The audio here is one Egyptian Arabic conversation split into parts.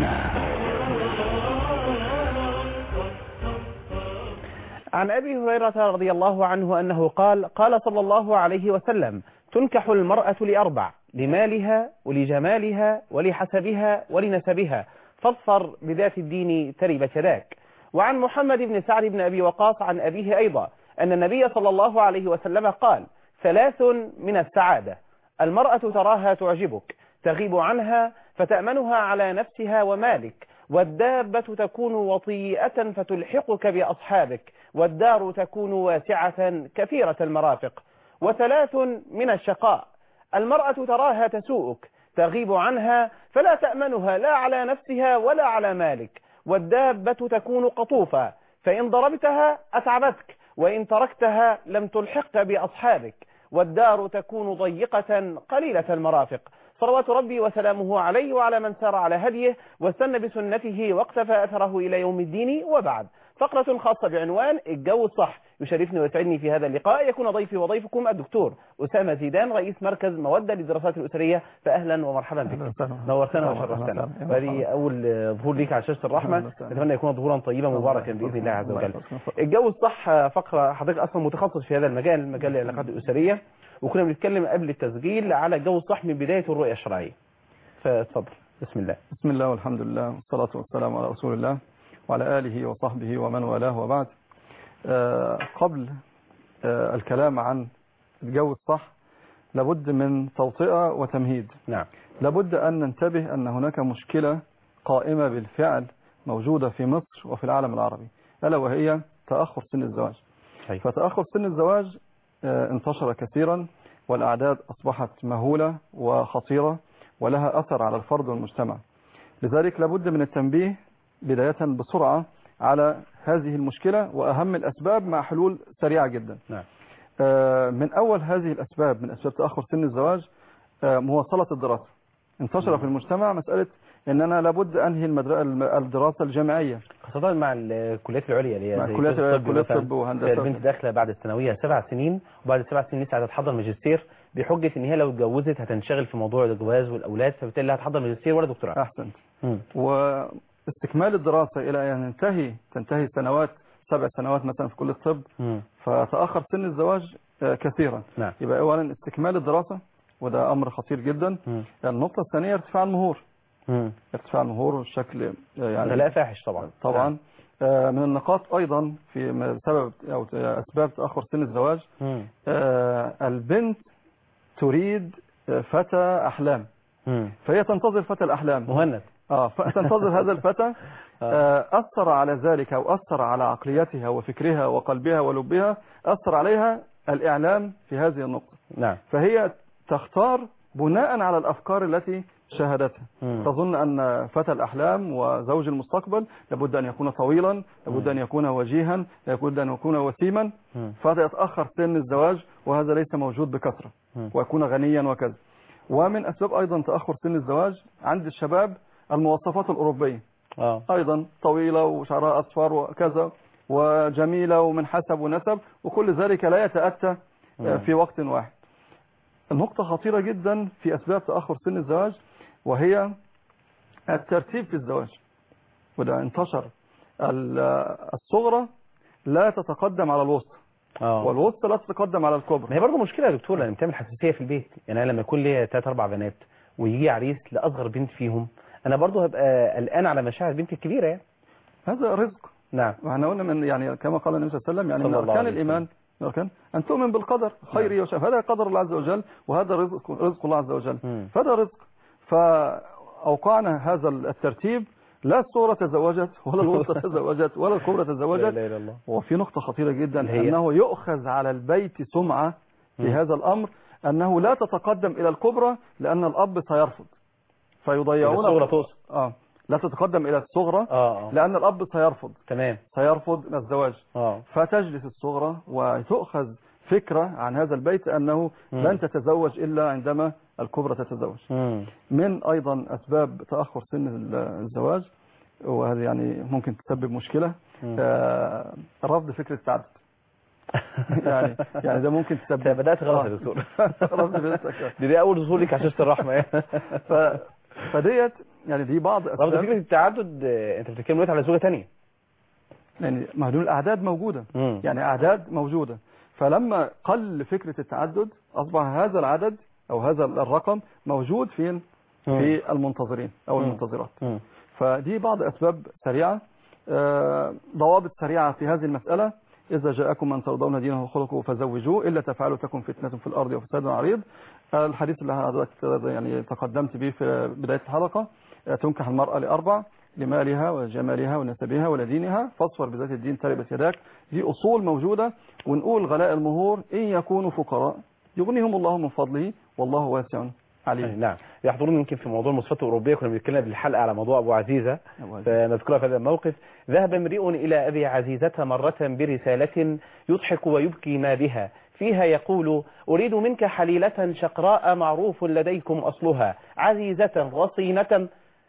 الجنة عن أبي هريرة رضي الله عنه أنه قال قال صلى الله عليه وسلم تنكح المرأة لأربع لمالها ولجمالها ولحسبها ولنسبها فاظفر بذات الدين تربت يداك وعن محمد بن سعد بن أبي وقاص عن أبيه أيضا أن النبي صلى الله عليه وسلم قال ثلاث من السعادة المرأة تراها تعجبك تغيب عنها فتأمنها على نفسها ومالك والدابة تكون وطيئة فتلحقك بأصحابك والدار تكون واسعة كثيرة المرافق وثلاث من الشقاء المرأة تراها تسوءك تغيب عنها فلا تأمنها لا على نفسها ولا على مالك والدابة تكون قطوفا فإن ضربتها أتعبتك وإن تركتها لم تلحقك بأصحابك والدار تكون ضيقة قليلة المرافق صلوات ربي وسلامه عليه وعلى من سار على هديه واستنى بسنته واقتفى أثره إلى يوم الدين وبعد فقرة خاصة بعنوان الجو الصح يشرفني ويسعدني في هذا اللقاء يكون ضيفي وضيفكم الدكتور أسامة زيدان رئيس مركز مودة للدراسات الأسرية فأهلا ومرحبا بك نورتنا وشرفتنا وهذه أول ظهور ليك على شاشة الرحمة نتمنى يكون ظهورا طيبا مباركا بإذن الله عز وجل الجو الصح فقرة حضرتك أصلا متخصص في هذا المجال مجال العلاقات الأسرية وكنا بنتكلم قبل التسجيل على الجو الصح من بداية الرؤية الشرعية فاتفضل بسم الله بسم الله والحمد لله والصلاة والسلام على رسول الله وعلى آله وصحبه ومن والاه وبعد آه قبل آه الكلام عن الجو الصح لابد من توطئة وتمهيد نعم لابد أن ننتبه أن هناك مشكلة قائمة بالفعل موجودة في مصر وفي العالم العربي ألا وهي تأخر سن الزواج طيب. فتأخر سن الزواج آه انتشر كثيرا والأعداد أصبحت مهولة وخطيرة ولها أثر على الفرد والمجتمع لذلك لابد من التنبيه بداية بسرعة على هذه المشكلة وأهم الأسباب مع حلول سريعة جدا نعم. من أول هذه الأسباب من أسباب تأخر سن الزواج مواصلة الدراسة انتشر في المجتمع مسألة ان انا لابد انهي المدر... الدراسه الجامعيه خاصه مع الكليات العليا اللي هي مع زي كليات الطب كليات مثلاً. الطب وهندسه البنت داخله بعد الثانويه سبع سنين وبعد السبع سنين لسه هتتحضر ماجستير بحجه ان هي لو اتجوزت هتنشغل في موضوع الجواز والاولاد فبالتالي لا هتحضر ماجستير ولا دكتوراه احسنت مم. واستكمال الدراسه الى ان ينتهي تنتهي سنوات سبع سنوات مثلا في كليه الطب مم. فتاخر سن الزواج آه، كثيرا نعم يبقى اولا استكمال الدراسه وده امر خطير جدا مم. النقطه الثانيه ارتفاع المهور مم. ارتفاع المهور بشكل آه، يعني غلاء فاحش طبعا طبعا آه، من النقاط ايضا في م- سبب او اسباب تاخر سن الزواج مم. آه، البنت تريد آه، فتى احلام مم. فهي تنتظر فتى الاحلام مهند اه فتنتظر هذا الفتى آه، اثر على ذلك او اثر على عقليتها وفكرها وقلبها ولبها اثر عليها الاعلام في هذه النقطه نعم فهي تختار بناء على الافكار التي شاهدتها مم. تظن أن فتى الأحلام وزوج المستقبل لابد أن يكون طويلا لابد أن يكون وجيها لابد أن يكون وسيما مم. فيتأخر سن الزواج وهذا ليس موجود بكثرة مم. ويكون غنيا وكذا ومن أسباب أيضا تأخر سن الزواج عند الشباب المواصفات الأوروبية اه أيضا طويلة وشعرها أصفر وكذا وجميلة ومن حسب ونسب وكل ذلك لا يتأتى آه، مم. في وقت واحد النقطة خطيرة جدا في أسباب تأخر سن الزواج وهي الترتيب في الزواج وده انتشر ال- الصغرى لا تتقدم على الوسطى اه والوسطى لا تتقدم على ما الكبرى هي برضه مشكله يا دكتور لان بتعمل حساسيه في البيت يعني انا لما يكون ليا ثلاث اربع بنات ويجي عريس لاصغر بنت فيهم انا برضه هبقى قلقان على مشاعر بنتي الكبيره يعني هذا رزق نعم واحنا قلنا من يعني كما قال النبي صلى الله عليه وسلم يعني صلى من الله أركان عليه الإيمان من أركان أن تؤمن بالقدر خيره وشره هذا قدر الله عز وجل وهذا رزق رزق الله عز وجل مم. فهذا رزق فأوقعنا هذا الترتيب لا الصورة تزوجت ولا الوسطى تزوجت ولا الكبرى لا تزوجت اله الا الله وفي نقطة خطيرة جدا هي؟ أنه يؤخذ على البيت سمعة في مم. هذا الأمر أنه لا تتقدم إلى الكبرى لأن الأب سيرفض فيضيعون الصغرى تقصد آه لا تتقدم إلى الصغرى اه اه لأن الأب سيرفض تمام سيرفض من الزواج اه فتجلس الصغرى وتؤخذ فكرة عن هذا البيت أنه مم. لن تتزوج إلا عندما الكبرى تتزوج مم. من أيضا أسباب تأخر سن الزواج وهذه يعني ممكن تسبب مشكلة مم. آه، رفض فكرة التعدد يعني يعني ده ممكن انت تسبب بدات غلط يا آه. دكتور رفض فكرة دي, دي اول ظهور لك على شاشه الرحمه يعني فديت يعني دي بعض برضه اسباب فكره التعدد آه، انت بتتكلم دلوقتي على زوجه ثانيه يعني ما هدول الاعداد موجوده يعني اعداد موجوده فلما قل فكره التعدد اصبح هذا العدد او هذا الرقم موجود فين في المنتظرين او مم. المنتظرات فدي بعض أسباب سريعة آه، ضوابط سريعة في هذه المسألة إذا جاءكم من ترضون دينه وخلقه فزوجوه إلا تفعلوا تكن فتنة في الأرض وفساد عريض آه، الحديث اللي حضرتك يعني تقدمت به في بداية الحلقة آه، تنكح المرأة لأربع لمالها وجمالها ونسبها ولدينها فاصفر بذات الدين تربت يداك دي أصول موجودة ونقول غلاء المهور إن يكونوا فقراء يغنيهم الله من فضله والله واسع عليم نعم يحضرني يمكن في موضوع المصفات الأوروبية كنا بنتكلم بالحلقة على موضوع أبو عزيزة فنذكرها في هذا الموقف ذهب امرئ إلى أبي عزيزة مرة برسالة يضحك ويبكي ما بها فيها يقول أريد منك حليلة شقراء معروف لديكم أصلها عزيزة رصينة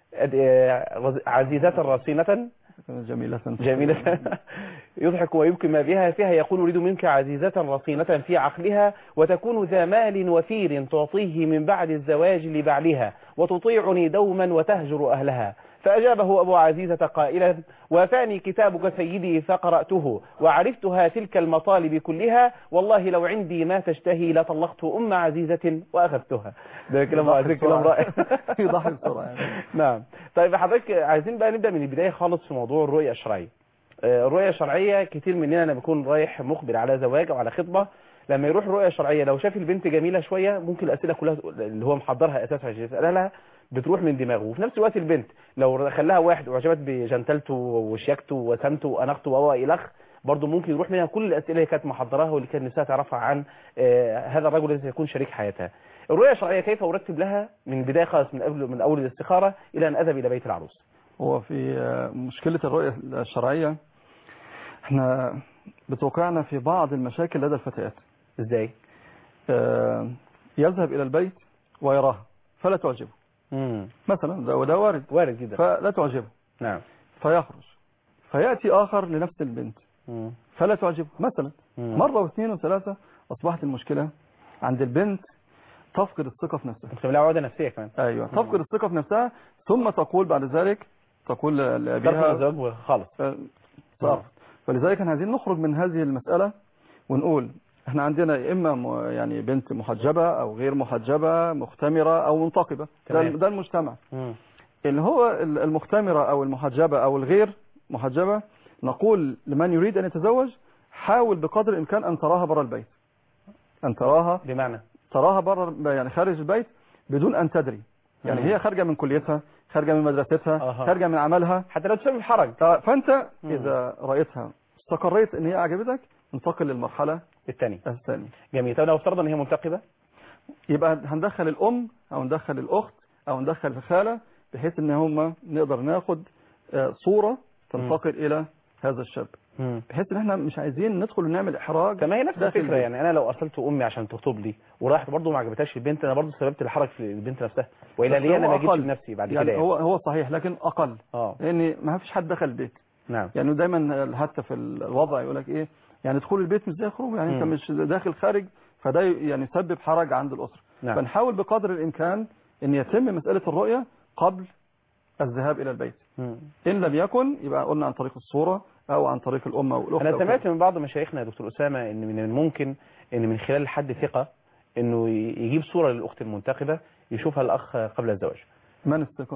آه، عزيزة رصينة جميلة جميلة يضحك ويبكي ما بها فيها يقول أريد منك عزيزة رصينة في عقلها وتكون ذا مال وفير تعطيه من بعد الزواج لبعلها وتطيعني دوما وتهجر أهلها فأجابه أبو عزيزة قائلا وافاني كتابك سيدي فقرأته وعرفتها تلك المطالب كلها والله لو عندي ما تشتهي لطلقت أم عزيزة وأخذتها ده كلام يضحك عزيز كلام بسرعة. رائع يضحك بسرعة يعني. نعم طيب حضرتك عايزين بقى نبدأ من البداية خالص في موضوع الرؤية الشرعية آه، الرؤية الشرعية كتير مننا لما بيكون رايح مقبل على زواج أو على خطبة لما يروح رؤية شرعية لو شاف البنت جميلة شوية ممكن الأسئلة كلها اللي هو محضرها أساسا عشان يسألها لها بتروح من دماغه وفي نفس الوقت البنت لو خلاها واحد وعجبت بجنتلته وشياكته وسمته وأناقته وهو إلخ برضه ممكن يروح منها كل الأسئلة اللي كانت محضراها واللي كان نفسها تعرفها عن آه، هذا الرجل الذي سيكون شريك حياتها الرؤية الشرعية كيف أرتب لها من البداية خالص من أول من أول الاستخارة إلى أن أذهب إلى بيت العروس هو في آه، مشكلة الرؤية الشرعية احنا بتوقعنا في بعض المشاكل لدى الفتيات إزاي؟ آه، يذهب إلى البيت ويراها فلا تعجبه مم. مثلا ده وده وارد وارد جدا فلا تعجبه نعم فيخرج فيأتي آخر لنفس البنت مم. فلا تعجبه مثلا مم. مرة واثنين وثلاثة أصبحت المشكلة عند البنت تفقد الثقة في نفسها ممكن لها عقدة نفسية كمان أيوة تفقد الثقة في نفسها ثم تقول بعد ذلك تقول ترك لأبيها الزواج خالص صرف فلذلك احنا عايزين نخرج من هذه المسألة ونقول احنا عندنا يا اما م- يعني بنت محجبة او غير محجبة مختمرة او منتقبة ده, تمام. ده المجتمع مم. اللي هو ال- المختمرة او المحجبة او الغير محجبة نقول لمن يريد ان يتزوج حاول بقدر الامكان ان تراها بره البيت ان تراها بمعنى تراها بره يعني خارج البيت بدون ان تدري يعني مم. هي خارجة من كليتها خارجة من مدرستها أها. خارجة من عملها حتى لو تسبب حرج ف- فانت مم. اذا رأيتها استقريت ان هي عجبتك انتقل للمرحلة الثاني الثانية جميل طب لو افترض ان هي منتقبة يبقى هندخل الام او ندخل الاخت او ندخل الخالة بحيث ان هم نقدر ناخد آه، صورة تنتقل الى هذا الشاب بحيث ان احنا مش عايزين ندخل ونعمل احراج طب ما هي نفس داخل الفكرة البيت. يعني انا لو ارسلت امي عشان تخطب لي وراحت برضه ما عجبتهاش البنت انا برضه سببت الحرج في البنت نفسها والا بس ليه انا هو ما اجيبش أقل. بنفسي بعد يعني كده يعني. هو هو صحيح لكن اقل اه لان ما فيش حد دخل البيت نعم يعني دايما حتى في الوضع يقول لك ايه يعني دخول البيت مش زي الخروج يعني انت مم. مش داخل خارج فده يعني يسبب حرج عند الاسره نعم فنحاول بقدر الامكان ان يتم مساله الرؤيه قبل الذهاب الى البيت مم. ان لم يكن يبقى قلنا عن طريق الصوره او عن طريق الام او الاخت انا أو كده. سمعت من بعض مشايخنا يا دكتور اسامه ان من الممكن ان من خلال حد ثقه انه ي- يجيب صوره للاخت المنتقبه يشوفها الاخ قبل الزواج من الثقه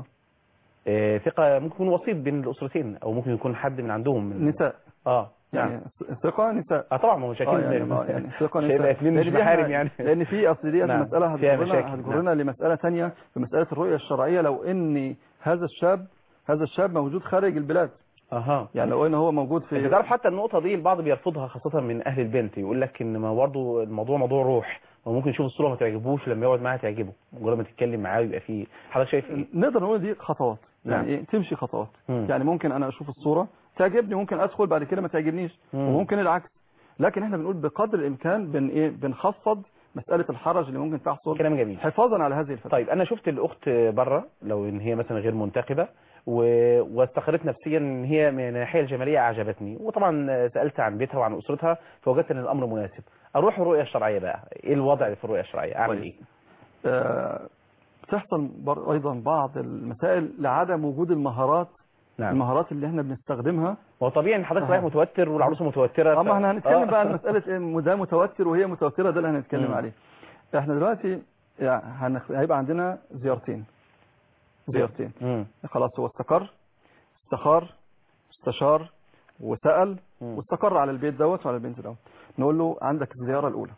آه، ثقه ممكن يكون وسيط بين الاسرتين او ممكن يكون حد من عندهم من نساء اه يعني يعني ثقه نساء اه طبعا ما هو مش اه اكيد يعني, آه يعني ثقه مش هيبقى نساء اثنين مش لأن دي محارم احنا- يعني لان في اصل دي نعم. مساله فيها هتجرنا مشاكل، هتجرنا لمساله ثانيه في مساله الرؤيه الشرعيه لو ان هذا الشاب هذا الشاب موجود خارج البلاد اها يعني لو ان هو موجود انت في تعرف حتى النقطه دي البعض بيرفضها خاصه من اهل البنت يقول لك ان ما برضه الموضوع موضوع روح وممكن يشوف الصوره ما تعجبوش لما يقعد معاها تعجبه مجرد ما تتكلم معاه يبقى فيه حضرتك شايف ايه نقدر نقول دي خطوات نعم. يعني ايه تمشي خطوات مم. يعني ممكن انا اشوف الصوره تعجبني ممكن ادخل بعد كده ما تعجبنيش مم. وممكن العكس لكن احنا بنقول بقدر الامكان بن ايه بنخفض مساله الحرج اللي ممكن تحصل كلام جميل حفاظا على هذه الفتره طيب انا شفت الاخت بره لو ان هي مثلا غير منتقبه و... واستقريت نفسيا ان هي من الناحيه الجماليه اعجبتني وطبعا سالت عن بيتها وعن اسرتها فوجدت ان الامر مناسب اروح الرؤيه الشرعيه بقى ايه الوضع في الرؤيه الشرعيه اعمل طيب. ايه آه، بتحصل بر- ايضا بعض المسائل لعدم وجود المهارات نعم المهارات اللي احنا بنستخدمها هو طبيعي ان حضرتك آه. رايح متوتر والعروسه متوتره اما احنا هنتكلم آه. بقى عن مساله ايه ده متوتر وهي متوتره ده اللي هنتكلم مم. عليه احنا دلوقتي يعني هنخ- هيبقى عندنا زيارتين زيارتين مم. خلاص هو استقر استخار استشار وسأل مم. واستقر على البيت دوت وعلى البنت دوت نقول له عندك الزيارة الأولى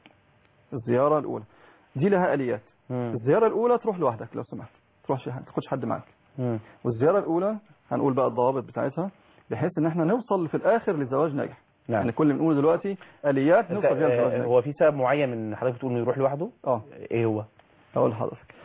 الزيارة الأولى دي لها آليات مم. الزيارة الأولى تروح لوحدك لو سمحت تروحش تاخدش حد معاك مم. والزيارة الأولى هنقول بقى الضوابط بتاعتها بحيث ان احنا نوصل في الآخر لزواج ناجح نعم يعني كل اللي بنقوله دلوقتي آليات أنت- نوصل فيها لزواج آه، ناجح هو في سبب معين من حضرتك بتقول انه يروح لوحده اه ايه هو اقول لحضرتك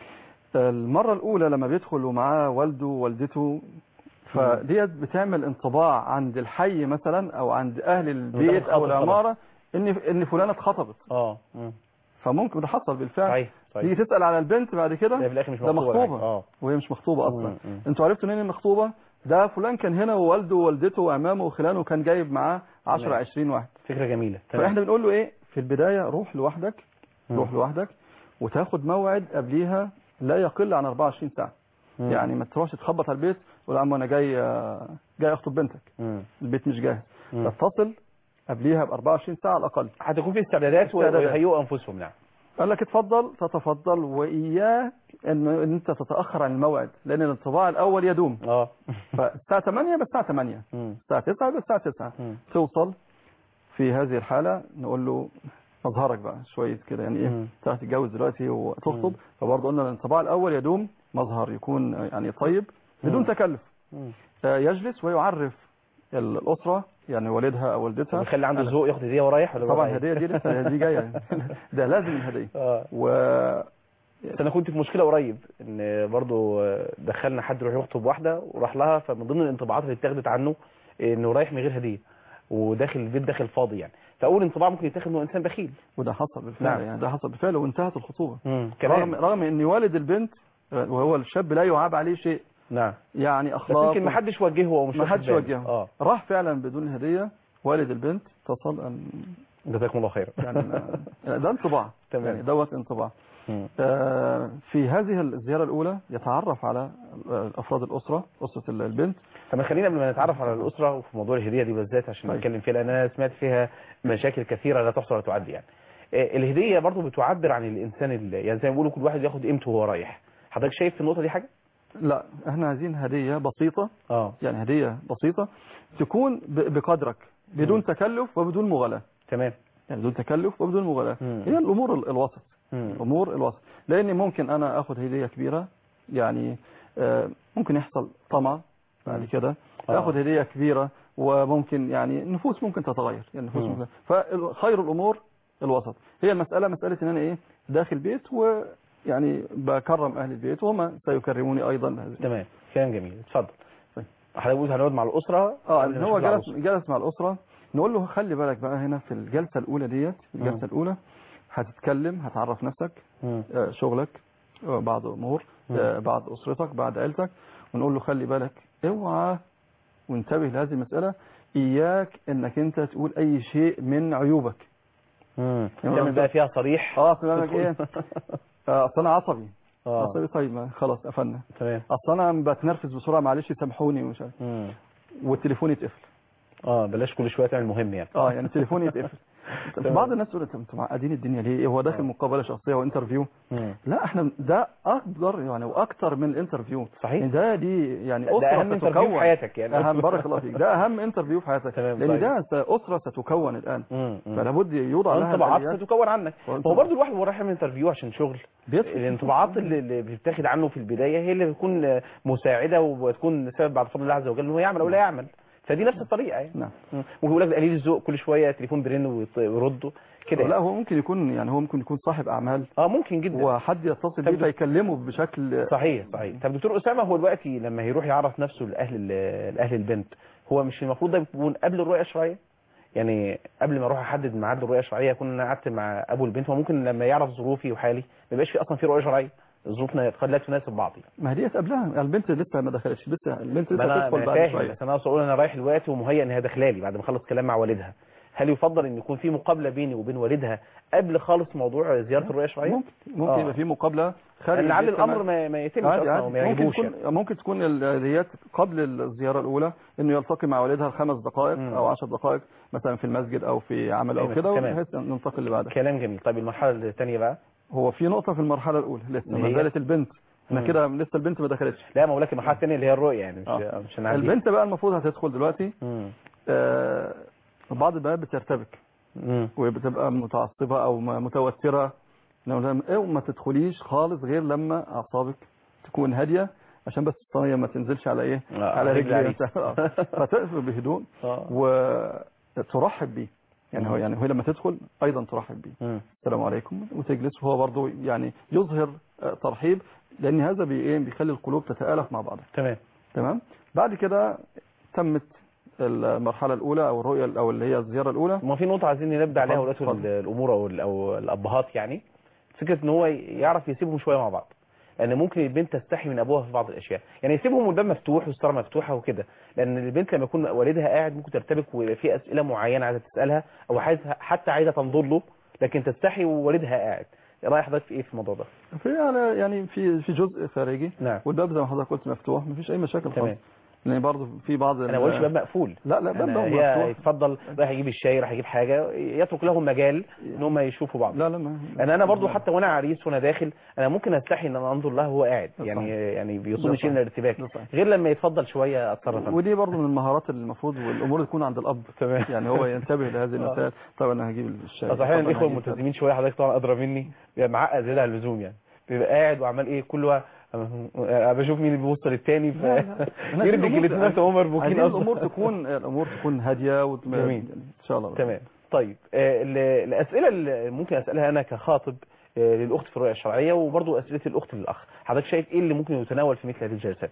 المرة الأولى لما بيدخل ومعاه والده ووالدته فديت بتعمل انطباع عند الحي مثلا أو عند أهل البيت خطب أو خلاص. العمارة إن إن فلانة اتخطبت اه مم. فممكن ده حصل بالفعل صحيح تيجي صحيح تسأل على البنت بعد ده كده في الاخر مش ده مخطوبه ولا حاجة. مخطوبة اه وهي مش مخطوبة أصلا مم. مم. انتوا عرفتوا منين المخطوبة ده فلان كان هنا ووالده ووالدته وعمامه وخلانه وكان جايب معاه 10 تمام. 20 واحد فكره جميله تمام فاحنا بنقول له ايه في البداية روح لوحدك مم. روح لوحدك وتاخد موعد قبليها لا يقل عن 24 ساعة مم. يعني ما تروحش تخبط على البيت ولا يا عم انا جاي آه، جاي اخطب بنتك مم. البيت مش جاهز مم. تتصل قبليها ب 24 ساعة على الأقل هتكون في استعدادات استعدادات. ويهيئوا انفسهم نعم قال لك اتفضل تتفضل وإياك ان ان انت تتأخر عن الموعد لأن الانطباع الأول يدوم اه فالساعة 8 بالساعة 8 مم. الساعة 9 بالساعة 9 مم. توصل في هذه الحالة نقول له مظهرك بقى شوية كده يعني ايه مم. انت هتتجوز دلوقتي وتخطب مم. فبرضه قلنا الانطباع الأول يدوم مظهر يكون يعني طيب بدون مم. تكلف مم. آه، يجلس ويعرف ال- الأسرة يعني والدها أو والدتها بيخلي عنده أنا- ذوق ياخد هديه ورايح ولا طبعا رايح؟ هدية دي لسه دي جاية ده لازم الهدية اه و بس انا كنت في مشكله قريب ان برضو دخلنا حد يروح يخطب واحده وراح لها فمن ضمن الانطباعات اللي اتاخدت عنه انه رايح من غير هديه وداخل البيت داخل فاضي يعني فاول انطباع ممكن يتاخد انه انسان بخيل وده حصل بالفعل نعم. يعني ده حصل بالفعل وانتهت الخطوبة رغم كمان رغم ان والد البنت آه، وهو الشاب لا يعاب عليه شيء نعم يعني بس اخلاق يمكن ما حدش وجهه او مش ما واخد حدش باله. وجهه اه راح فعلا بدون هدية والد البنت اتصل أن جزاكم الله خيرا يعني آه، ده انطباع تمام. يعني دوت انطباع مم. آه، في هذه الزيارة الأولى يتعرف على آه، أفراد الأسرة أسرة البنت طب خلينا قبل ما نتعرف على الاسره وفي موضوع الهديه دي بالذات عشان طيب. نتكلم فيها لان انا سمعت فيها مشاكل كثيره لا تحصى ولا تعد يعني آه، الهديه برضو بتعبر عن الانسان اللي يعني زي ما بيقولوا كل واحد ياخد قيمته وهو رايح حضرتك شايف في النقطه دي حاجه لا احنا عايزين هدية بسيطة اه يعني هدية بسيطة تكون ب- بقدرك بدون مم. تكلف وبدون مغالاة تمام يعني بدون تكلف وبدون مغالاة مم. هي الأمور ال- الوسط مم. الأمور الوسط لأن ممكن أنا أخذ هدية كبيرة يعني آه، ممكن يحصل طمع بعد مم. كده آه. أخذ هدية كبيرة وممكن يعني النفوس ممكن تتغير يعني النفوس مم. ممكن فخير الأمور الوسط هي المسألة مسألة إن أنا إيه داخل بيت ويعني بكرم أهل البيت وهم سيكرموني أيضا بهذه تمام كلام جميل اتفضل طيب. حضرتك بتقول هنقعد مع الاسره اه قبل ان ما هو نشوف جلس العروسة. جلس مع الاسره نقول له خلي بالك بقى هنا في الجلسه الاولى ديت الجلسه مم. الاولى هتتكلم هتعرف نفسك مم. آه، شغلك آه، بعض امور آه، بعض اسرتك بعض عيلتك ونقول له خلي بالك اوعى وانتبه لهذه المساله اياك انك انت تقول اي شيء من عيوبك مم. يعني تعمل أنت- بقى فيها صريح اه اصل انا ايه تدخل. آه، اصل انا عصبي اه عصبي طيب ما خلاص قفلنا تمام اصل انا بتنرفز بسرعه معلش سامحوني ومش عارف مم. والتليفون يتقفل اه بلاش كل شويه تعمل مهم يعني اه يعني تليفوني يتقفل تمام. بعض الناس تقول انتوا معقدين الدنيا ليه هو داخل آه. مقابله شخصيه وانترفيو مم. لا احنا ده اكبر يعني واكتر من الانترفيو صحيح. يعني ده دي يعني ده اسره اهم انترفيو في ستكون حياتك يعني اهم بارك الله فيك ده اهم انترفيو في حياتك تمام، لان طيب. ده س- اسره ستكون الان مم. مم. فلا بد يوضع لها انطباعات الآليات. ستكون عنك وانطباع- هو برضو الواحد وهو رايح يعمل انترفيو عشان شغل بيدخل الانطباعات اللي اللي بتتاخد عنه في البدايه هي اللي بتكون مساعده وبتكون سبب بعد فضل الله عز وجل ان هو يعمل او لا يعمل فدي نفس الطريقه يعني نعم مم. ممكن يقول لك ده قليل الذوق كل شويه تليفون بيرن ويط- ويرده كده لا يعني. هو ممكن يكون يعني هو ممكن يكون صاحب اعمال اه ممكن جدا وحد يتصل طب بيه فيكلمه بشكل صحيح صحيح طب دكتور اسامه هو دلوقتي لما هيروح يعرف نفسه لاهل ال- لاهل البنت هو مش المفروض ده يكون قبل الرؤيه الشرعيه يعني قبل ما اروح احدد ميعاد الرؤيه الشرعيه اكون انا قعدت مع ابو البنت وممكن لما يعرف ظروفي وحالي ما يبقاش في اصلا في رؤيه شرعيه ظروفنا قد لا تناسب بعض يعني. ما هي ديت قبلها البنت لسه ما دخلتش لسه البنت ما لسه انا تدخل ما أنا بعد فاهم شويه بس انا اقصد اقول انا رايح دلوقتي ومهيئ ان هي داخلالي بعد ما اخلص كلام مع والدها هل يفضل ان يكون في مقابله بيني وبين والدها قبل خالص موضوع زياره الرؤيه الشرعيه ممكن ممكن آه. يبقى في مقابله خارج لعل البيت كمان. الامر ما, ما يتمش عادي اصلا عادي. وما ممكن يعجبوش تكون يعني. ممكن تكون الهديات قبل الزياره الاولى انه يلتقي مع والدها الخمس دقائق مم. او عشر دقائق مثلا في المسجد او في عمل او أيوة، كده تمام. بحيث أن ننتقل اللي بعدها كلام جميل طيب المرحله الثانيه بقى هو في نقطه في المرحله الاولى لسه اللي ما هي؟ زالت البنت احنا مم. كده لسه البنت ما دخلتش لا مولاك المرحله الثانيه اللي هي الرؤيه يعني مش آه. مش هنعدي البنت بقى المفروض هتدخل دلوقتي مم. آه، بعض البنات بترتبك مم. وبتبقى متعصبه او م- متوتره نقول لها ايه ما تدخليش خالص غير لما اعصابك تكون هاديه عشان بس الصينيه ما تنزلش على ايه آه، على رجل رجلي عليك. آه. فتقفل بهدوء آه. وترحب بيه يعني هو يعني هو لما تدخل ايضا ترحب بيه مم. السلام عليكم وتجلس وهو برضه يعني يظهر آه، ترحيب لان هذا بي ايه بيخلي القلوب تتالف مع بعضها تمام تمام بعد كده تمت المرحله الاولى او الرؤيه او اللي هي الزياره الاولى ما في نقطة عايزين ننبه عليها اتفضل، ولاة اتفضل. الأمور أو ال- أو الأبهات يعني فكرة إن هو يعرف يسيبهم شوية مع بعض لأن ممكن البنت تستحي من أبوها في بعض الأشياء يعني يسيبهم والباب مفتوح والستارة مفتوحة وكده لأن البنت لما يكون والدها قاعد ممكن ترتبك ويبقى في أسئلة معينة عايزة تسألها أو عايزة حتى عايزة تنظر له لكن تستحي ووالدها قاعد رأي حضرتك في إيه في الموضوع ده؟ في يعني يعني في في جزء خارجي نعم والباب زي ما حضرتك قلت مفتوح مفيش اي مشاكل تمام خالص لان برضه في بعض أنا ما بقولش باب مقفول لا لا باب أنا هي مفتوح يتفضل رايح يجيب الشاي رايح يجيب حاجة يترك لهم مجال إن هم يشوفوا بعض لا لا ما انا انا برضو حتى وانا عريس وانا داخل انا ممكن استحي ان انا انظر له وهو قاعد ده يعني صحيح. يعني ده بيصوني شيء من صحيح. الارتباك ده صحيح. غير لما يتفضل شويه اتصرف أنا. ودي برضه من المهارات اللي المفروض والامور تكون عند الاب تمام يعني هو ينتبه لهذه المسائل طب انا هجيب الشاي صحيح طب أنا الاخوه هجيب الملتزمين شويه حضرتك طبعا ادرى مني بيبقى معقد زياده عن اللزوم يعني بيبقى قاعد وعمال ايه كل واحد أنا بشوف مين اللي بيبص للتاني ف لا، لا. أنا يربك عايزين الاثنين الأمور- نفسهم هم مربوكين عايزين اصلا الامور تكون الامور تكون هاديه وت... جميل. ان شاء الله تمام طيب آه، ال- الاسئله اللي ممكن اسالها انا كخاطب آه، للاخت في الرؤيه الشرعيه وبرضو اسئله الاخت للاخ حضرتك شايف ايه اللي ممكن يتناول في مثل هذه الجلسات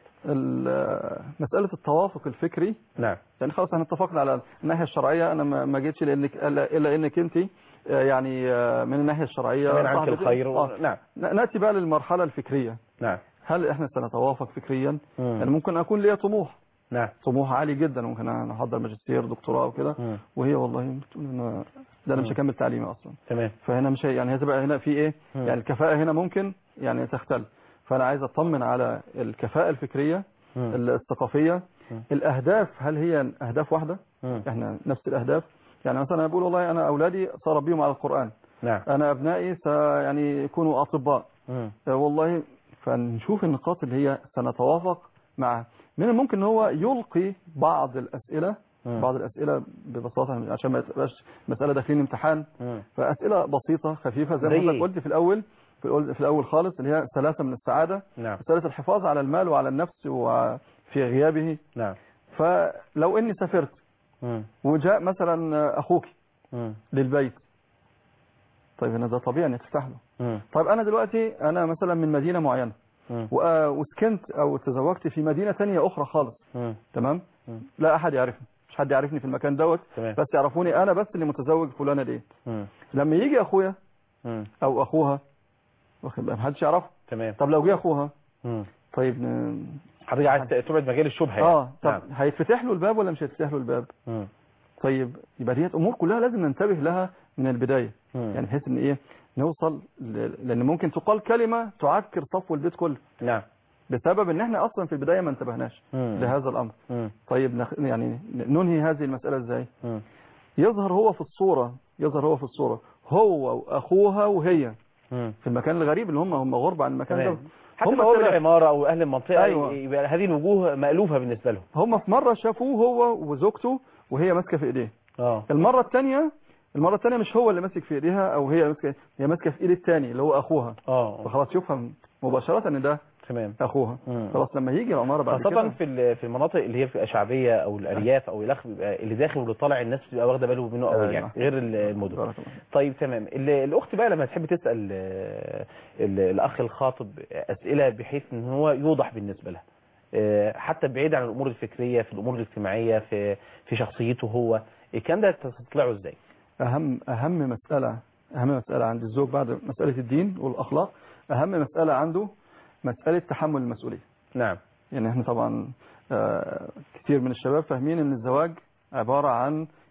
ال- مساله التوافق الفكري نعم يعني خلاص احنا اتفقنا على الناحيه الشرعيه انا ما ما جيتش لانك الا إلا انك انت آه، يعني آه، من الناحيه الشرعيه كمان عنك صاحبة- الخير و... آه. نعم ن- ناتي بقى للمرحله الفكريه نعم هل احنا سنتوافق فكريا مم. يعني ممكن اكون ليا طموح نعم طموح عالي جدا ممكن انا احضر ماجستير دكتوراه وكده مم. وهي والله بتقول انا ده انا مش مم. هكمل تعليمي اصلا تمام فهنا مش هي- يعني هتبقى هنا في ايه مم. يعني الكفاءه هنا ممكن يعني تختل فانا عايز اطمن على الكفاءه الفكريه مم. الثقافيه مم. الاهداف هل هي اهداف واحده مم. احنا نفس الاهداف يعني مثلا انا بقول والله انا اولادي ساربيهم على القران نعم انا ابنائي س يعني يكونوا اطباء مم. آه، والله فنشوف النقاط اللي هي سنتوافق مع من الممكن ان هو يلقي بعض الاسئله مم. بعض الاسئله ببساطه عشان ما تبقاش مساله داخلين امتحان مم. فاسئله بسيطه خفيفه زي زي ما حضرتك إيه؟ قلت في الاول في الأول- في الاول خالص اللي هي ثلاثه من السعاده نعم مساله الحفاظ على المال وعلى النفس وفي غيابه نعم فلو اني سافرت مم. وجاء مثلا اخوك مم. للبيت طيب هنا ده طبيعي انك تفتح له مم. طيب انا دلوقتي انا مثلا من مدينه معينه مم. و- وسكنت او تزوجت في مدينه ثانيه اخرى خالص مم. تمام مم. لا احد يعرفني مش حد يعرفني في المكان دوت تمام بس يعرفوني انا بس اللي متزوج فلانه دي مم. لما يجي اخويا مم. او اخوها واخد بالك محدش يعرفه تمام طب لو جه اخوها مم. طيب ن... حضرتك عايز تبعد مجال الشبهه يعني. اه طب نعم. هيتفتح له الباب ولا مش هيتفتح له الباب مم. طيب يبقى ديت امور كلها لازم ننتبه لها من البدايه مم. يعني بحيث ان ايه نوصل ل... لان ممكن تقال كلمه تعكر صفو البيت كله نعم بسبب ان احنا اصلا في البدايه ما انتبهناش مم. لهذا الامر مم. طيب نخ... يعني ننهي هذه المساله ازاي مم. يظهر هو في الصوره يظهر هو في الصوره هو واخوها وهي مم. في المكان الغريب اللي هم هم غرب عن المكان تمام ده حتى هم لو اهل الثلاثة. العماره او اهل المنطقه أيوة. يبقى هذه الوجوه مألوفه بالنسبه لهم هم في مره شافوه هو وزوجته وهي ماسكه في ايديه اه المره الثانيه المره الثانيه مش هو اللي ماسك في ايديها او هي ماسكه هي ماسكه في ايد الثاني اللي هو اخوها اه فخلاص يفهم مباشره ان ده تمام اخوها مم. خلاص لما يجي العماره بعد خاصة كده في ال- في المناطق اللي هي بتبقى شعبية او الارياف او الاخ بيبقى اللي داخل واللي طالع الناس بتبقى واخده باله منه قوي أيوة. يعني غير ال- المدن بارك الله. طيب تمام ال- الاخت بقى لما تحب تسال آه، ال- الاخ الخاطب اسئله بحيث ان هو يوضح بالنسبه لها آه، حتى بعيد عن الامور الفكريه في الامور الاجتماعيه في في شخصيته هو الكلام ده تطلعه ازاي اهم اهم مساله اهم مساله عند الزوج بعد مساله الدين والاخلاق اهم مساله عنده مساله تحمل المسؤوليه نعم يعني احنا طبعا آه، كتير من الشباب فاهمين ان الزواج عباره عن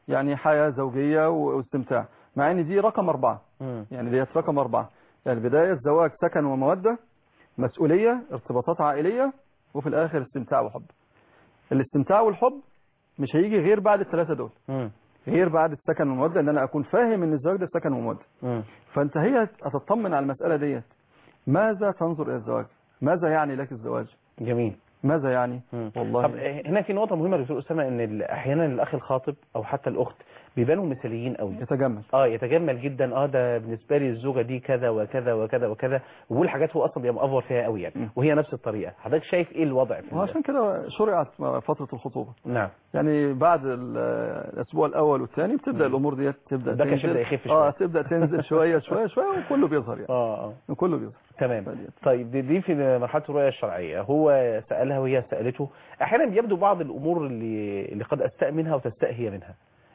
يعني حياة زوجية واستمتاع مع ان دي رقم أربعة مم. يعني ديت رقم أربعة يعني بداية زواج سكن ومودة مسؤولية ارتباطات عائلية وفي الآخر استمتاع وحب الاستمتاع والحب مش هيجي غير بعد الثلاثة دول مم. غير بعد السكن والمودة ان انا اكون فاهم ان الزواج ده سكن ومودة مم. فانت هي هتطمن على المسألة ديت ماذا تنظر الى الزواج ماذا يعني لك الزواج جميل ماذا يعني مم. والله طب هنا في نقطة مهمة يا دكتور أسامة إن ال- أحيانا الأخ الخاطب أو حتى الأخت بيبانوا مثاليين قوي يتجمل اه يتجمل جدا اه ده بالنسبه لي الزوجه دي كذا وكذا وكذا وكذا ويقول حاجات هو اصلا بيبقى مأفور فيها قوي يعني م. وهي نفس الطريقه حضرتك شايف ايه الوضع في ال- وعشان كده شرعت فترة الخطوبة نعم يعني بعد ال- الاسبوع الاول والثاني بتبدا الامور ديت تبدا ده كان تنزل يبدأ يخف اه شوية. تبدا تنزل شويه شويه شويه وكله بيظهر يعني اه اه كله بيظهر تمام فديت. طيب دي, دي في مرحله الرؤيه الشرعيه هو سالها وهي سالته احيانا بيبدو بعض الامور اللي اللي قد استاء منها وتستاء هي منها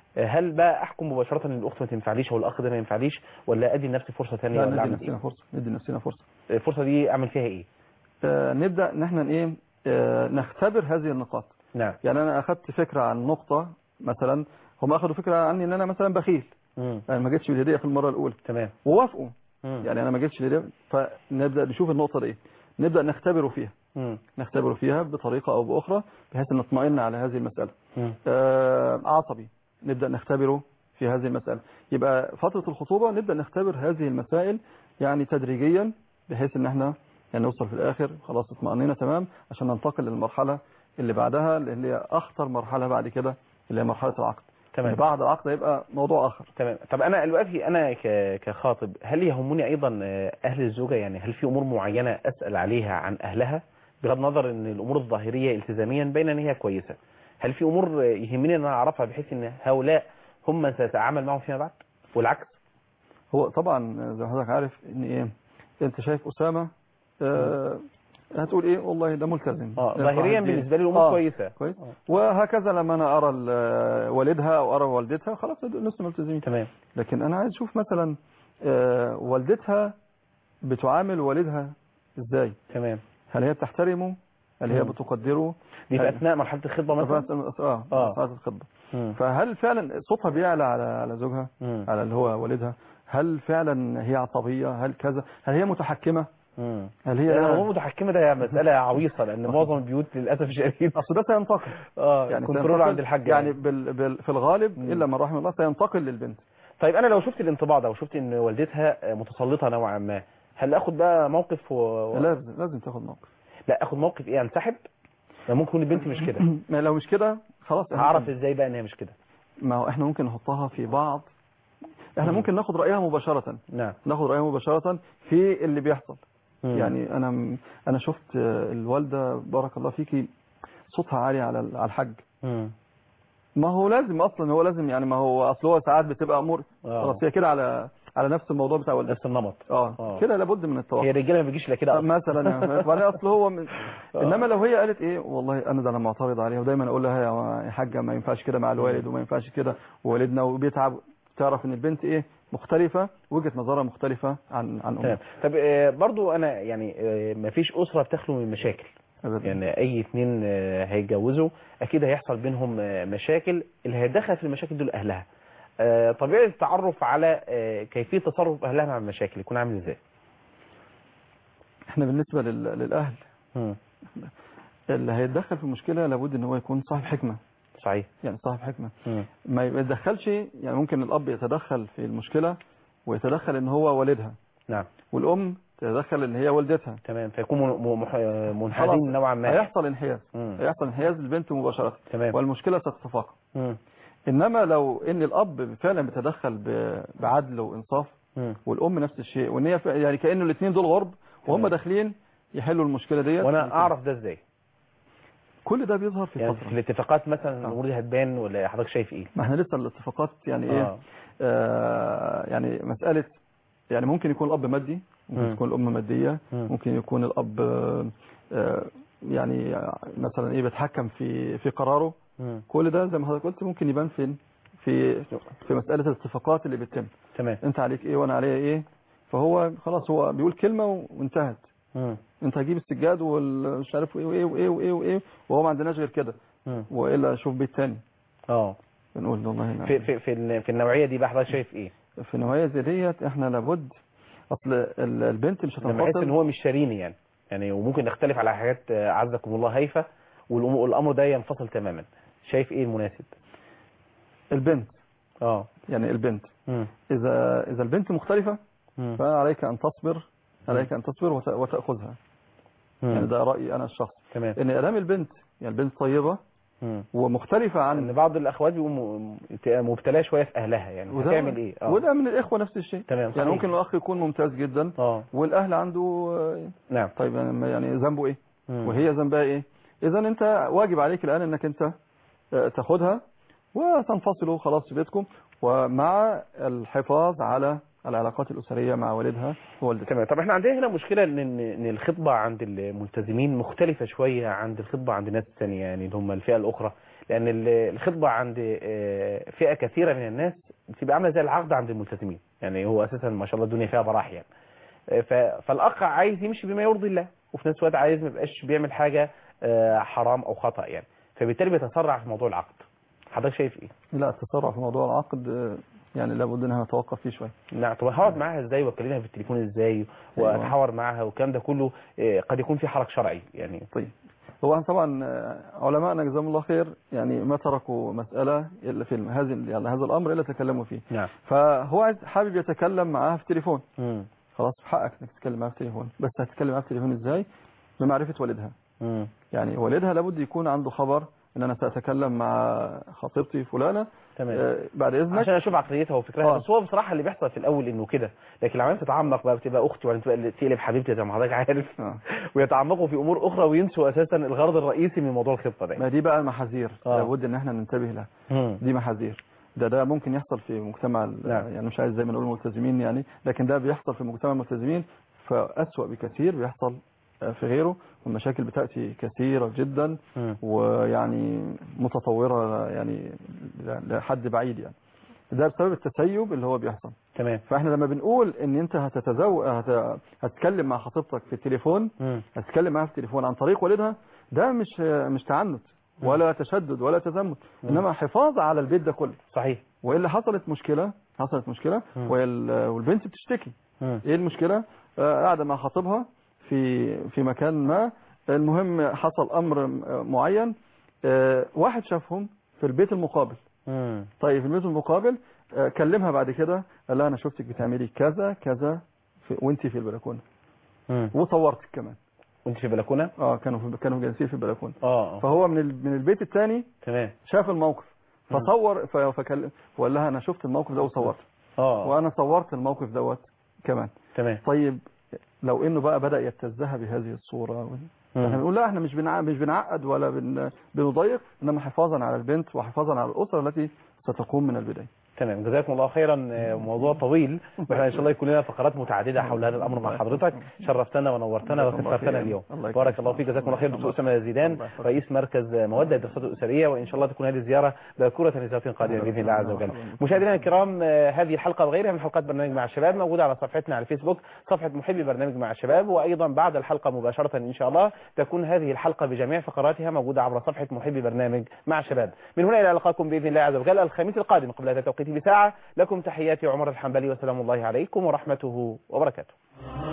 هل بقى احكم مباشره ان الاخت ما تنفعليش او الاخ ده ما ينفعليش ولا ادي لنفسي فرصه ثانيه لا ولا ندي اعمل نفسنا فرصه ندي نفسنا فرصه ايه الفرصه دي اعمل فيها ايه آه نبدا ان احنا ايه آه نختبر هذه النقاط نعم يعني انا اخذت فكره عن نقطه مثلا هم اخذوا فكره عني ان انا مثلا بخيل امم يعني ما جيتش بالهديه في المره الاولى تمام ووافقوا مم. يعني انا ما جيتش بالهديه فنبدا نشوف النقطه دي نبدا نختبره فيها مم. نختبره فيها بطريقه او باخرى بحيث ان نطمئن على هذه المساله مم. آه، عصبي نبدأ نختبره في هذه المسألة يبقى فترة الخطوبة نبدأ نختبر هذه المسائل يعني تدريجيا بحيث ان احنا يعني نوصل في الاخر خلاص اطمأنينا تمام عشان ننتقل للمرحلة اللي بعدها اللي هي اخطر مرحلة بعد كده اللي هي مرحلة العقد تمام بعد العقد هيبقى موضوع اخر تمام طب انا دلوقتي انا ك- كخاطب هل يهمني ايضا آه، اهل الزوجه يعني هل في امور معينه اسال عليها عن اهلها بغض النظر ان الامور الظاهريه التزاميا باين ان هي كويسه هل في امور آه، يهمني ان انا اعرفها بحيث ان هؤلاء هم من ساتعامل معهم فيما بعد والعكس هو طبعا زي ما حضرتك عارف ان ايه انت شايف اسامة آه هتقول ايه والله ده ملتزم اه ده ظاهريا صاحب دين. بالنسبه لي الامور آه. كويسه كويس آه. وهكذا لما انا ارى ال- والدها او ارى والدتها خلاص دول الناس ملتزمين تمام لكن انا عايز اشوف مثلا آه، والدتها بتعامل والدها ازاي تمام هل هي بتحترمه هل هي مم. بتقدره دي في هل- اثناء مرحله الخطبه مثلا اه آه. ساعات الخطبه مم. فهل فعلا صوتها بيعلى على على زوجها مم. على اللي هو والدها هل فعلا هي عصبيه هل كذا هل هي متحكمه مم. هل هي يعني الامور المتحكمه ده مساله عويصه لان معظم البيوت للاسف الشديد اصل ده سينتقل اه يعني كنترول سينتقل- عند الحاج يعني بال بال في الغالب مم. الا من رحم الله سينتقل للبنت طيب انا لو شفت الانطباع ده وشفت ان والدتها متسلطه نوعا ما هل اخد بقى موقف و... لازم لازم تاخد موقف لا اخد موقف ايه انسحب ما ممكن تكون البنت مش كده ما لو مش كده خلاص إحنا هعرف ممكن- ازاي بقى ان هي مش كده ما هو احنا ممكن نحطها في بعض احنا مم. ممكن ناخد رأيها مباشرة نعم ناخد رأيها مباشرة في اللي بيحصل مم. يعني انا انا شفت آه، الوالدة بارك الله فيكي صوتها عالي على ال- على الحج مم. ما هو لازم اصلا هو لازم يعني ما هو اصل هو ساعات بتبقى امور آه. خلاص هي كده على على نفس الموضوع بتاع والدتها نفس النمط اه آه. كده لابد من هي التوقف الرجاله ما بيجيش الا كده أصلاً. مثلا يعني وبعدين اصل هو من آه. انما لو هي قالت ايه والله انا ده انا معترض عليها ودايما اقول لها يا- يا حاجه ما ينفعش كده مع الوالد وما ينفعش كده ووالدنا وبيتعب تعرف ان البنت ايه مختلفه وجهه نظرها مختلفه عن عن تمام امها طب آه، برضو انا يعني ما فيش اسره بتخلو من مشاكل أبداً. يعني اي اتنين آه، هيتجوزوا اكيد هيحصل بينهم آه، مشاكل اللي هيدخل في المشاكل دول اهلها آه، طبيعه التعرف على آه، كيفيه تصرف اهلها مع المشاكل يكون عامل ازاي احنا بالنسبه لل... للاهل مم. اللي هيتدخل في المشكله لابد ان هو يكون صاحب حكمه صحيح يعني صاحب حكمه مم. ما يتدخلش يعني ممكن الاب يتدخل في المشكله ويتدخل ان هو والدها نعم والام تتدخل ان هي والدتها تمام فيكون من- م- مح- خلاص. منحازين نوعا ما هيحصل انحياز مم. هيحصل انحياز للبنت مباشره تمام والمشكله ستتفاقم مم. انما لو ان الاب فعلا بيتدخل ب- بعدل وانصاف مم. والام نفس الشيء وان هي فع- يعني كانه الاثنين دول غرب وهم تمام. داخلين يحلوا المشكله ديت وانا اعرف ده ازاي كل ده بيظهر في يعني في فتره الاتفاقات مثلا آه. الامور دي هتبان ولا حضرتك شايف ايه ما احنا لسه الاتفاقات يعني ايه آه. آه يعني مساله يعني ممكن يكون الاب مادي ممكن مم. تكون الام ماديه مم. ممكن يكون الاب آه، آه، يعني مثلا ايه بيتحكم في في قراره مم. كل ده زي ما حضرتك قلت ممكن يبان فين في في مساله الاتفاقات اللي بتتم تمام انت عليك ايه وانا عليا ايه فهو خلاص هو بيقول كلمه وانتهت مم. انت هجيب السجاد والمش عارف ايه وايه وايه وايه وايه وهو ما عندناش غير كده مم. والا اشوف بيت تاني اه بنقول والله لا في في في, ال- في النوعيه دي بقى حضرتك شايف ايه في نوعية زي ديت احنا لابد اصل ال- البنت مش لما احس ان هتنفصل هو مش شاريني يعني يعني وممكن نختلف على حاجات آه، عزكم الله هايفه والأم- والامر ده ينفصل تماما شايف ايه المناسب البنت اه يعني البنت مم. اذا اذا البنت مختلفة مم. فعليك ان تصبر عليك ان تصبر وت- وتاخذها يعني مم. ده رايي انا الشخصي تمام ان ادام البنت يعني البنت طيبة مم. ومختلفة ان عن بعض الاخوات بيبقوا م- بتبقى مبتلاه شويه في اهلها يعني وده- هتعمل ايه اه وده من الاخوة نفس الشيء تمام يعني صحيح. ممكن الاخ يكون ممتاز جدا اه والاهل عنده آه، نعم طيب يعني يعني ذنبه ايه مم. وهي ذنبها ايه اذا انت واجب عليك الان انك انت آه، تاخدها وتنفصلوا خلاص في بيتكم ومع الحفاظ على العلاقات الاسريه مع والدها ووالدتها تمام طب احنا عندنا هنا مشكله ان ان إن الخطبه عند الملتزمين مختلفه شويه عند الخطبه عند الناس الثانيه يعني اللي هم الفئه الاخرى لان ال- الخطبه عند آه، فئه كثيره من الناس بتبقى عامله زي العقد عند الملتزمين يعني هو اساسا ما شاء الله الدنيا فيها براح يعني آه، ف- فالاخ عايز يمشي بما يرضي الله وفي نفس الوقت عايز ما يبقاش بيعمل حاجه آه، حرام او خطا يعني فبالتالي بيتسرع في موضوع العقد حضرتك شايف ايه؟ لا التسرع في موضوع العقد آه، يعني لابد انها نتوقف فيه شويه نعم طب هقعد معاها ازاي واكلمها في التليفون ازاي واتحاور معاها والكلام ده كله آه، قد يكون في حرج شرعي يعني طيب هو طبعا آه، علماءنا جزاهم الله خير يعني ما تركوا مساله الا في هذه يعني هذا الامر الا تكلموا فيه نعم فهو عايز حابب يتكلم معاها في تليفون امم خلاص في حقك انك تتكلم معاها في تليفون بس هتتكلم معاها في تليفون ازاي بمعرفه والدها امم يعني والدها لابد يكون عنده خبر ان انا ساتكلم مع خطيبتي فلانه تمام آه، بعد اذنك عشان اشوف عقليتها وفكرها آه. بس هو بصراحه اللي بيحصل في الاول انه كده لكن لما تتعمق بقى بتبقى اختي ولا تبقى تقلب حبيبتي زي ما حضرتك عارف آه. ويتعمقوا في امور اخرى وينسوا اساسا الغرض الرئيسي من موضوع الخطه ده ما دي بقى محاذير آه. لابد ان احنا ننتبه لها مم. دي محاذير ده ده ممكن يحصل في مجتمع ال- نعم. يعني مش عايز زي ما نقول الملتزمين يعني لكن ده بيحصل في مجتمع الملتزمين فأسوأ بكثير بيحصل آه، في غيره والمشاكل بتأتي كثيرة جدا مم. ويعني متطورة يعني لحد بعيد يعني ده بسبب التسيب اللي هو بيحصل تمام فاحنا لما بنقول ان انت هتتزوج هت... هتتكلم مع خطيبتك في التليفون مم. هتتكلم معاها في التليفون عن طريق والدها ده مش مش تعنت ولا تشدد ولا تزمت انما حفاظ على البيت ده كله صحيح والا حصلت مشكله حصلت مشكله مم. وال- والبنت بتشتكي مم. ايه المشكله آه، قاعده مع خطيبها في في مكان ما المهم حصل امر آه، معين آه، واحد شافهم في البيت المقابل مم. طيب في البيت المقابل آه، كلمها بعد كده قال لها انا شفتك بتعملي كذا كذا في وانت في البلكونه مم. وصورتك كمان وانت في بلكونه اه كانوا في كانوا جالسين في البلكونه اه آه. فهو من ال- من البيت الثاني تمام شاف الموقف مم. فصور ف- فكلم وقال لها انا شفت الموقف ده وصورت اه وانا صورت الموقف دوت كمان تمام طيب لو انه بقى بدا يبتزها بهذه الصوره احنا مم. بنقول لا احنا مش بنع... مش بنعقد ولا بن... بنضيق انما حفاظا على البنت وحفاظا على الاسره التي ستقوم من البدايه تمام جزاكم الله خيرا آه، موضوع طويل واحنا ان شاء الله يكون لنا فقرات متعدده حول هذا الامر مع حضرتك شرفتنا ونورتنا جزاكم الله وكثرتنا خير. اليوم الله يكرمك. بارك الله فيك جزاكم الله خير دكتور اسامه زيدان الله يحفظك. رئيس مركز موده الدراسات الاسريه وان شاء الله تكون هذه الزياره باكوره لزياره قادمه باذن الله عز وجل مشاهدينا الكرام آه، هذه الحلقه وغيرها من حلقات برنامج مع الشباب موجوده على صفحتنا على الفيسبوك صفحه محبي برنامج مع الشباب وايضا بعد الحلقه مباشره ان شاء الله تكون هذه الحلقه بجميع فقراتها موجوده عبر صفحه محبي برنامج مع الشباب من هنا الى لقاكم باذن الله عز وجل الخميس القادم قبل هذا التوقيت بساعه لكم تحياتي عمر الحنبلي وسلام الله عليكم ورحمته وبركاته